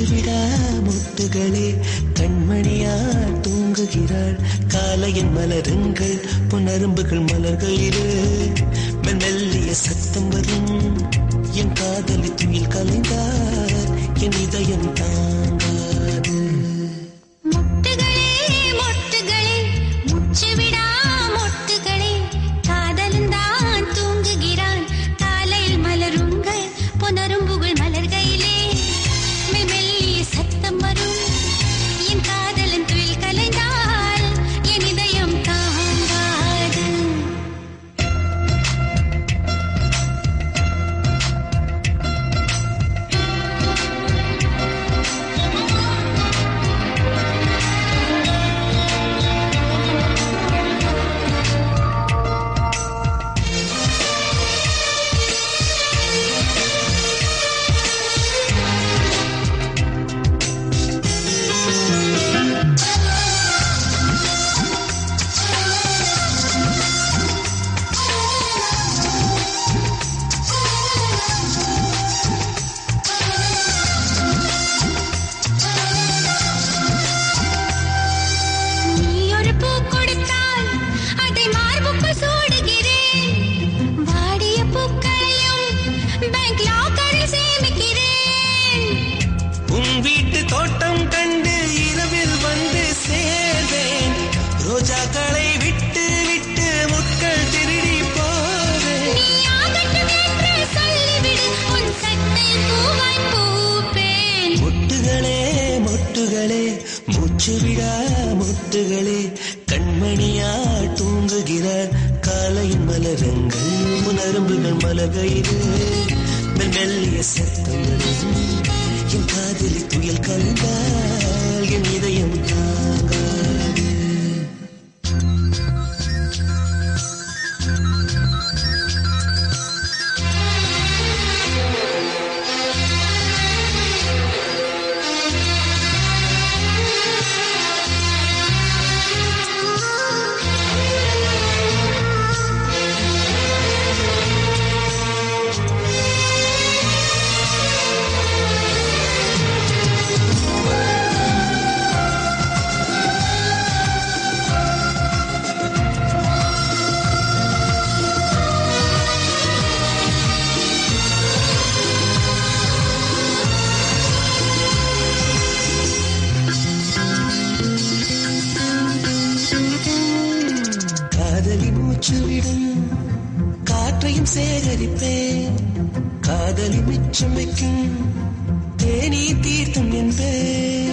மூச்சுவிடா முட்டுகளே கண்மணியா தூங்குகிறாள் காலையின் மலருங்கள் புனரும்புகள் மலர்களிலே மெல்லிய சத்தம் வரும் என் காதலி துயில் கலைந்தார் என் இதயம் தாங்காது முட்டுகளே மொட்டுகளே முச்சுவிடா மொட்டுகளே காதலன் தான் தூங்குகிறான் காலையில் மலருங்கள் புனரும்புகள் மலர்கையிலே மெல் மெல்லிய சத்தம் வரும் என் காதலன் துயில் கலைந்தால் என் இதயம் தாங்காது நீ ஒரு பூ கொடுத்தால் அதை மார்புக்கு சூடுகிறேன் வாடிய பூக்களையும் பேங்க் லாக்கரில் சேமிக்கிறேன் உன் வீட்டு தோட்டம் கண்டு இரவில் வந்து சேர்வேன் ரோஜாக்களை விட்டு விட்டு முட்கள் திருடி போவேன் நீ ஆகட்டும் என்று சொல்லிவிடு உன் சட்டையில் பூவாய் பூப்பேன் மொட்டுகளே மொட்டுகளே மூச்சுவிடா மொட்டுகளே கண்மணியா தூங்குகிறார் காலையின் மலருங்கள் புனரும்புகள் மலகையிலே மெல் மெல்லிய சத்தம் வரும். என் காதலி துயல் கலந்தால் என் இதயம் தாங்காது காதலி மூச்சு விடும் காற்றையும் சேகரிப்பேன் காதலி மிச்சம் வைக்கும் தேனி தீர்த்தம் என்பேன்